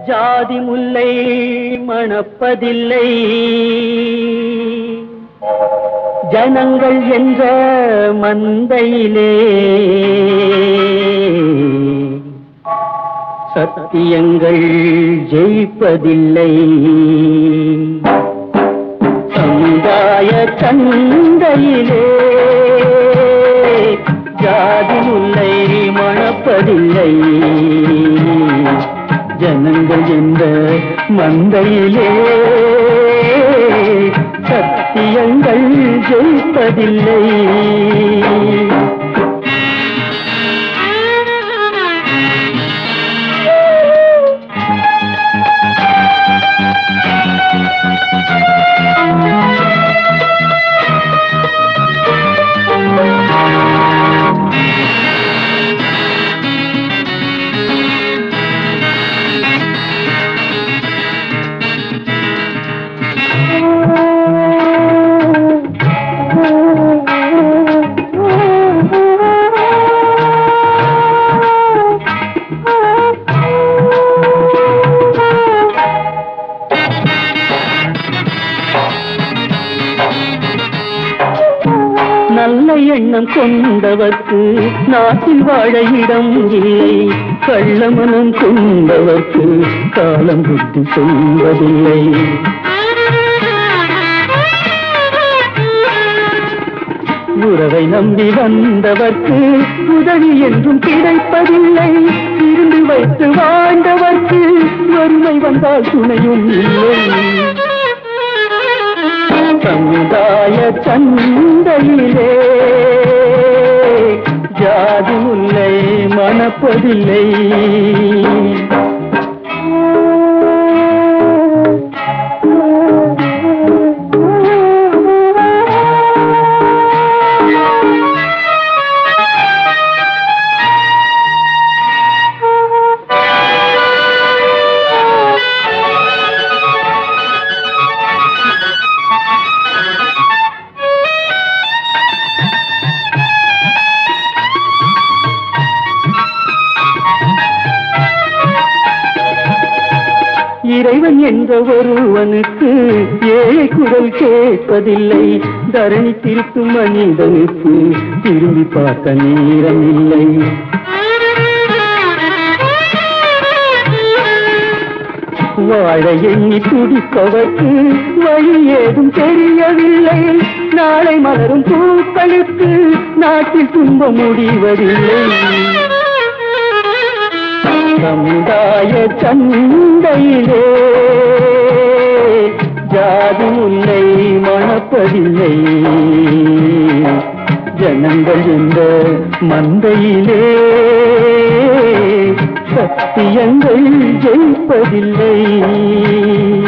ஜாதி முல்லை மணப்பதில்லை ஜனங்கள் என்ற மந்தையிலே சத்தியங்கள் ஜெயிப்பதில்லை சமுதாய சந்தையிலே ஜாதி முல்லை மணப்பதில்லை ஜனங்கள் என்ற மந்தையிலே சத்தியங்கள் ஜெயிப்பதில்லை நல்ல எண்ணம் கொண்டவர்க்கு நாட்டில் வாழ இடம் இல்லை கள்ளமனம் கொண்டவர்க்கு காலம் புத்தி சொல்வதில்லை உறவை நம்பி வந்தவர்க்கு உதவி என்றும் கிடைப்பதில்லை இருந்து வைத்து வாழ்ந்தவர்க்கு வறுமை வந்தால் துணையும் இல்லை சமுதாய சந்தையிலே ஜாதி முல்லை மணப்பதில்லை இறைவன் என்ற ஒருவனுக்கு ஏழை குரல் கேட்பதில்லை தரணி திருத்தும் மனிதனுக்கு திரும்பி பார்க்க நேரமில்லை வாழ எண்ணி துடிப்பவர்க்கு வழி ஏதும் தெரியவில்லை நாளை மலரும் பூக்களுக்கு நாட்டில் துன்ப முடிவதில்லை சமுதாய சந்தையிலே ஜாதி முல்லை மணப்பதில்லை ஜனங்கள் என்ற மந்தையிலே சத்தியங்கள் ஜெயிப்பதில்லை